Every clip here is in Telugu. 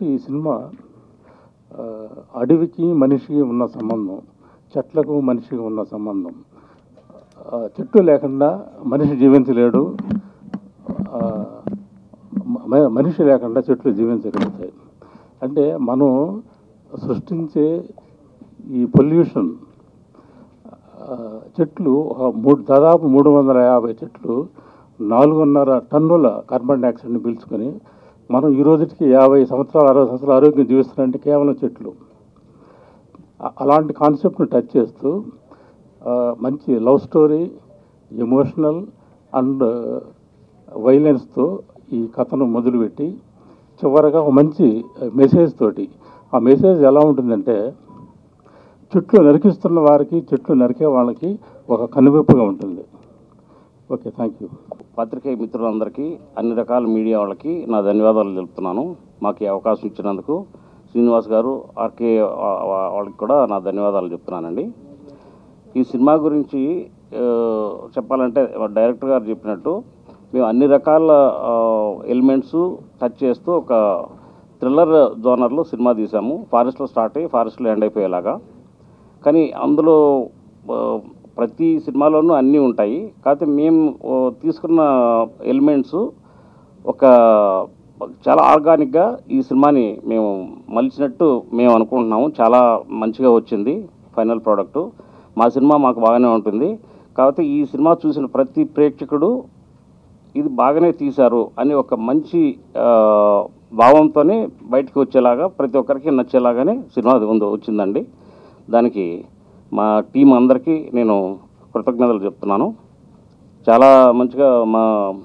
ఫస్ట్ ఈ సినిమా ఆ, అడవికి మనిషికి ఉన్న సంబంధం చెట్లకు మనిషికి ఉన్న సంబంధం ఆ, చెట్టు లేకుండా మనిషి జీవించలేడు ఆ, మ- మనిషి లేకుండా చెట్లు జీవించగలుగుతాయి అంటే మనం సృష్టించే ఈ పొల్యూషన్ ఆ, చెట్లు ఒక మూడు దాదాపు మూడు వందల యాభై చెట్లు నాలుగున్నర టన్నుల కార్బన్ డైఆక్సైడ్ని పీల్చుకొని మనం ఈ రోజుకి యాభై సంవత్సరాలు అరవై సంవత్సరాలు ఆరోగ్యం జీవిస్తున్నారంటే కేవలం చెట్లు అ- అలాంటి కాన్సెప్ట్ని టచ్ చేస్తూ ఆ, మంచి లవ్ స్టోరీ ఎమోషనల్ అండ్ వైలెన్స్తో ఈ కథను మొదలుపెట్టి చివరగా ఒక మంచి మెసేజ్ తోటి ఆ మెసేజ్ ఎలా ఉంటుందంటే చెట్లు నరికిస్తున్న వారికి చెట్లు నరికే వాళ్ళకి ఒక కనువిప్పుగా ఉంటుంది ఓకే థ్యాంక్ యూ పత్రికేయ మిత్రులందరికీ అన్ని రకాల మీడియా వాళ్ళకి నా ధన్యవాదాలు తెలుపుతున్నాను మాకు ఈ అవకాశం ఇచ్చినందుకు శ్రీనివాస్ గారు ఆర్కే వా- వా- వాళ్ళకి కూడా నా ధన్యవాదాలు చెప్తున్నానండి ఈ సినిమా గురించి ఆ, చెప్పాలంటే డైరెక్టర్ గారు చెప్పినట్టు మేము అన్ని రకాల ఎలిమెంట్స్ టచ్ చేస్తూ ఒక థ్రిల్లర్ జోనర్లో సినిమా తీసాము ఫారెస్ట్లో స్టార్ట్ అయ్యి ఫారెస్ట్లో ఎండ్ అయిపోయేలాగా కానీ అందులో ఆ, ప్రతి సినిమాలోనూ అన్నీ ఉంటాయి కాకపోతే మేము ఆ, తీసుకున్న ఎలిమెంట్స్ ఒక చాలా ఆర్గానిక్గా ఈ సినిమాని మేము మలిచినట్టు మేము అనుకుంటున్నాము చాలా మంచిగా వచ్చింది ఫైనల్ ప్రోడక్ట్ మా సినిమా మాకు బాగానే ఉంటుంది కాకపోతే ఈ సినిమా చూసిన ప్రతి ప్రేక్షకుడు ఇది బాగానే తీశారు అని ఒక మంచి ఆ, భావంతోనే బయటకు వచ్చేలాగా ప్రతి ఒక్కరికి నచ్చేలాగానే సినిమా ఉంది వచ్చిందండి దానికి మా టీం అందరికీ నేను కృతజ్ఞతలు చెప్తున్నాను చాలా మంచిగా మా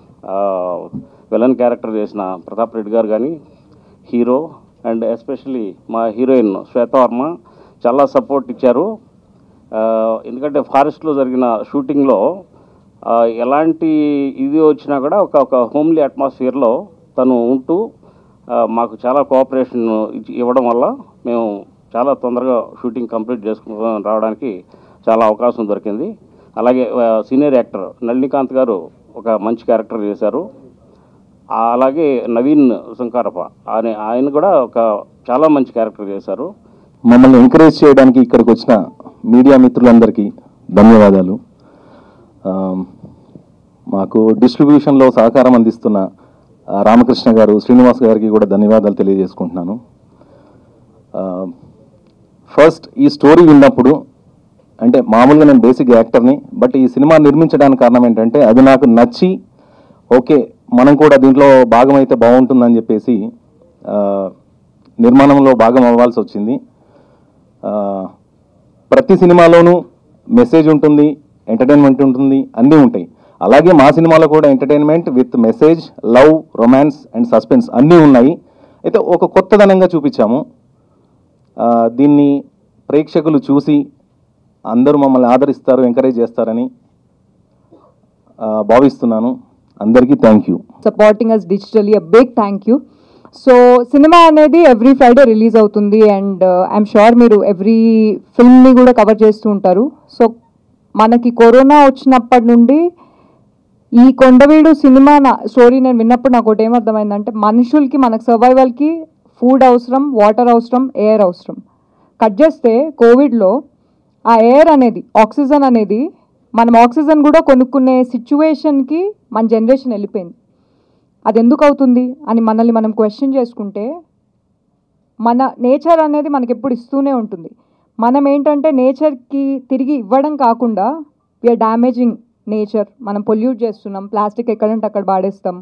విలన్ క్యారెక్టర్ చేసిన ప్రతాప్ రెడ్డి గారు కానీ హీరో అండ్ ఎస్పెషలీ మా హీరోయిన్ శ్వేతవర్మ చాలా సపోర్ట్ ఇచ్చారు ఆ, ఎందుకంటే ఫారెస్ట్లో జరిగిన షూటింగ్లో ఆ, ఎలాంటి ఇది వచ్చినా కూడా ఒక ఒక హోమ్లీ అట్మాస్ఫియర్లో తను ఉంటూ ఆ, మాకు చాలా కోఆపరేషన్ ఇచ్చి ఇవ్వడం వల్ల మేము చాలా తొందరగా షూటింగ్ కంప్లీట్ చేసుకుని రావడానికి చాలా అవకాశం దొరికింది అలాగే ఆ, సీనియర్ యాక్టర్ నళినికాంత్ గారు ఒక మంచి క్యారెక్టర్ చేశారు ఆ, అలాగే నవీన్ శంకారప్ప ఆయన ఆయన కూడా ఒక చాలా మంచి క్యారెక్టర్ చేశారు మమ్మల్ని ఎంకరేజ్ చేయడానికి ఇక్కడికి వచ్చిన మీడియా మిత్రులందరికీ ధన్యవాదాలు ఆ, మాకు డిస్ట్రిబ్యూషన్లో సహకారం అందిస్తున్న ఆ, రామకృష్ణ గారు శ్రీనివాస్ గారికి కూడా ధన్యవాదాలు తెలియజేసుకుంటున్నాను ఆ, ఫస్ట్ ఈ స్టోరీ విన్నప్పుడు అంటే మామూలుగా నేను బేసిక్ యాక్టర్ని బట్ ఈ సినిమా నిర్మించడానికి కారణం ఏంటంటే అది నాకు నచ్చి ఓకే మనం కూడా దీంట్లో భాగమైతే బాగుంటుందని చెప్పేసి ఆ, నిర్మాణంలో భాగం అవ్వాల్సి వచ్చింది ఆ, ప్రతి సినిమాలోనూ మెసేజ్ ఉంటుంది ఎంటర్టైన్మెంట్ ఉంటుంది అన్నీ ఉంటాయి అలాగే మా సినిమాలో కూడా entertainment with message love romance and suspense అన్నీ ఉన్నాయి అయితే ఒక కొత్తదనంగా చూపించాము ఆ, దీన్ని ప్రేక్షకులు చూసి అందరూ మమ్మల్ని ఆదరిస్తారు ఎంకరేజ్ చేస్తారని ఆ, భావిస్తున్నాను అందరికీ thank you supporting us digitally a big thank you so cinema అనేది ఎవ్రీ ఫ్రైడే రిలీజ్ అవుతుంది అండ్ ఐఎమ్ షూర్ మీరు ఎవ్రీ ఫిల్మ్ని కూడా కవర్ చేస్తూ ఉంటారు సో మనకి కరోనా వచ్చినప్పటి నుండి ఈ కొండవీడు సినిమా నా స్టోరీ నేను విన్నప్పుడు నాకు ఒకటి ఏమర్థమైందంటే మనుషులకి మనకు సర్వైవల్కి ఫుడ్ అవసరం వాటర్ అవసరం ఎయిర్ అవసరం కట్ చేస్తే కోవిడ్లో ఆ ఎయిర్ అనేది ఆక్సిజన్ అనేది మనం ఆక్సిజన్ కూడా కొనుక్కునే సిచ్యువేషన్కి మన జనరేషన్ వెళ్ళిపోయింది అది ఎందుకు అవుతుంది అని మనల్ని మనం క్వశ్చన్ చేసుకుంటే మన నేచర్ అనేది మనకి ఎప్పుడు ఇస్తూనే ఉంటుంది మనం ఏంటంటే నేచర్కి తిరిగి ఇవ్వడం కాకుండా వీఆర్ డ్యామేజింగ్ నేచర్ మనం పొల్యూట్ చేస్తున్నాం ప్లాస్టిక్ ఎక్కడంటే అక్కడ పాడేస్తాం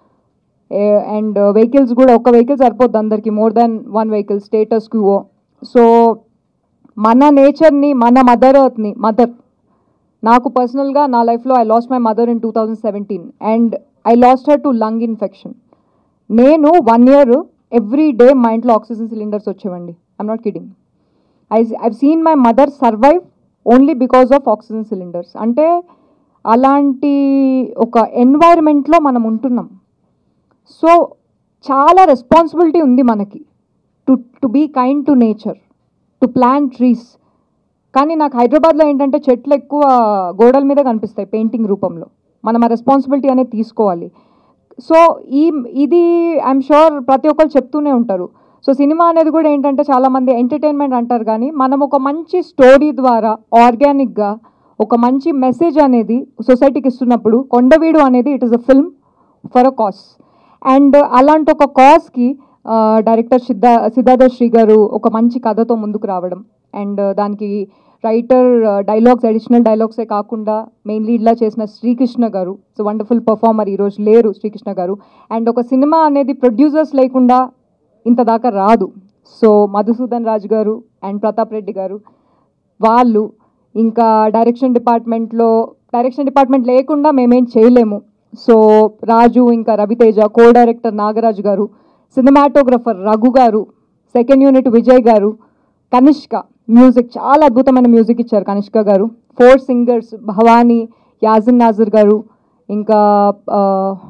అండ్ వెహికల్స్ కూడా ఒక వెహికల్ సరిపోద్ది అందరికి more than one vehicle status quo so మన నేచర్ని మన మదర్ ఎర్త్ని మదర్ నాకు పర్సనల్గా నా లైఫ్లో I lost my mother in two thousand seventeen and I lost her to lung infection నేను వన్ ఇయర్ ఎవ్రీ డే మా ఇంట్లో ఆక్సిజన్ సిలిండర్స్ వచ్చేవండి I'm not kidding I I've seen my mother survive only because of oxygen cylinders అంటే అలాంటి ఒక ఎన్వైరన్మెంట్లో మనం ఉంటున్నాం సో చాలా రెస్పాన్సిబిలిటీ ఉంది మనకి to to be kind to nature to plant trees కానీ నాకు హైదరాబాద్లో ఏంటంటే చెట్లు ఎక్కువ గోడల మీద కనిపిస్తాయి పెయింటింగ్ రూపంలో మనం ఆ రెస్పాన్సిబిలిటీ అనేది తీసుకోవాలి సో ఈ ఇది ఐఎమ్ షూర్ ప్రతి ఒక్కరు చెప్తూనే ఉంటారు సో సినిమా అనేది కూడా ఏంటంటే చాలామంది ఎంటర్టైన్మెంట్ అంటారు కానీ మనం ఒక మంచి స్టోరీ ద్వారా ఆర్గానిక్గా ఒక మంచి మెసేజ్ అనేది సొసైటీకి ఇస్తున్నప్పుడు కొండవీడు అనేది it is a film for a cause and అలాంటి ఒక కాస్కి డైరెక్టర్ సిద్ధా సిద్ధార్థ శ్రీ గారు ఒక మంచి కథతో ముందుకు రావడం అండ్ దానికి రైటర్ డైలాగ్స్ అడిషనల్ డైలాగ్సే కాకుండా మెయిన్ లీడ్లా చేసిన శ్రీకృష్ణ గారు సో వండర్ఫుల్ పర్ఫార్మర్ ఈరోజు లేరు శ్రీకృష్ణ గారు అండ్ ఒక సినిమా అనేది ప్రొడ్యూసర్స్ లేకుండా ఇంత దాకా రాదు సో మధుసూదన్ రాజు గారు అండ్ ప్రతాప్ రెడ్డి గారు వాళ్ళు ఇంకా డైరెక్షన్ డిపార్ట్మెంట్లో డైరెక్షన్ డిపార్ట్మెంట్ లేకుండా మేమేం చేయలేము సో రాజు ఇంకా రవితేజ కో డైరెక్టర్ నాగరాజు గారు సినిమాటోగ్రఫర్ రఘు గారు సెకండ్ యూనిట్ విజయ్ గారు కనిష్క మ్యూజిక్ చాలా అద్భుతమైన మ్యూజిక్ ఇచ్చారు కనిష్క గారు ఫోర్ సింగర్స్ భవానీ యాజిన్ నాజర్ గారు ఇంకా ఆ,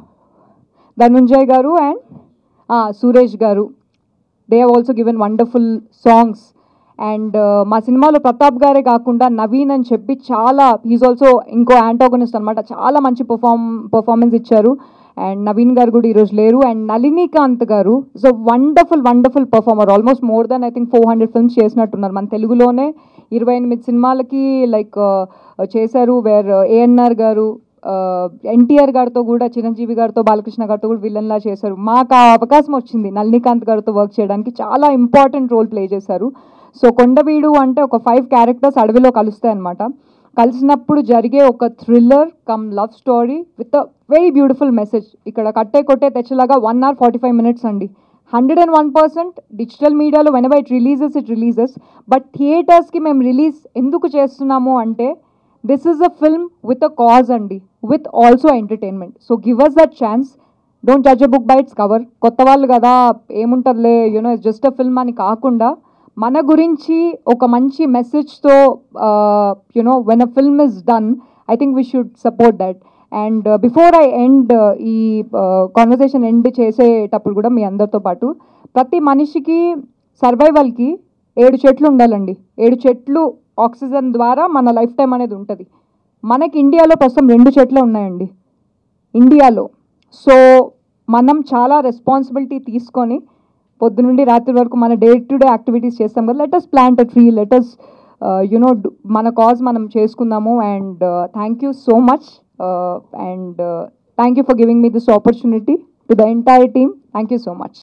ధనుంజయ్ గారు అండ్ సురేష్ గారు they have also given wonderful songs and మా సినిమాలో ప్రతాప్ గారే కాకుండా నవీన్ అని చెప్పి చాలా హీస్ ఆల్సో ఇంకో యాంటాగనిస్ట్ అనమాట చాలా మంచి పర్ఫామ్ పర్ఫార్మెన్స్ ఇచ్చారు అండ్ నవీన్ గారు కూడా ఈరోజు లేరు అండ్ నళినీకాంత్ గారు so wonderful wonderful performer almost more than I think four hundred films చేసినట్టున్నారు మన తెలుగులోనే ఇరవై ఎనిమిది సినిమాలకి లైక్ చేశారు వేర్ ఏఎన్ఆర్ గారు ఎన్టీఆర్ గారితో కూడా చిరంజీవి గారితో బాలకృష్ణ గారితో కూడా విలన్లా చేశారు మాకు ఆ అవకాశం వచ్చింది నళినీకాంత్ గారితో వర్క్ చేయడానికి చాలా ఇంపార్టెంట్ రోల్ ప్లే చేశారు సో కొండవీడు అంటే ఒక ఫైవ్ క్యారెక్టర్స్ అడవిలో కలుస్తాయి అనమాట కలిసినప్పుడు జరిగే ఒక thriller come love story with a very beautiful message ఇక్కడ కట్టే కొట్టే తెచ్చలాగా one hour forty five minutes అండి hundred and one percent digital మీడియాలో whenever it releases it releases but థియేటర్స్కి మేము రిలీజ్ ఎందుకు చేస్తున్నాము అంటే this is a film with a cause అండి with also entertainment so give us that chance don't judge a book by its cover కొత్త వాళ్ళు కదా ఏముంటుందిలే యూనో జస్ట్ అ ఫిల్మ్ అని కాకుండా మన గురించి ఒక మంచి మెసేజ్తో you know when a film is done I think we should support that and before I end ఈ కాన్వర్జేషన్ ఎండ్ చేసేటప్పుడు కూడా మీ అందరితో పాటు ప్రతి మనిషికి సర్వైవల్కి ఏడు చెట్లు ఉండాలండి ఏడు చెట్లు ఆక్సిజన్ ద్వారా మన లైఫ్ టైం అనేది ఉంటుంది మనకి ఇండియాలో ప్రస్తుతం రెండు చెట్లు ఉన్నాయండి ఇండియాలో సో మనం చాలా రెస్పాన్సిబిలిటీ తీసుకొని పొద్దు నుండి రాత్రి వరకు మన డే టు డే యాక్టివిటీస్ చేస్తాం కదా let's plant a tree let's you know మన కాజ్ మనం చేసుకుందాము and thank you so much and thank you for giving me this opportunity to the entire team thank you so much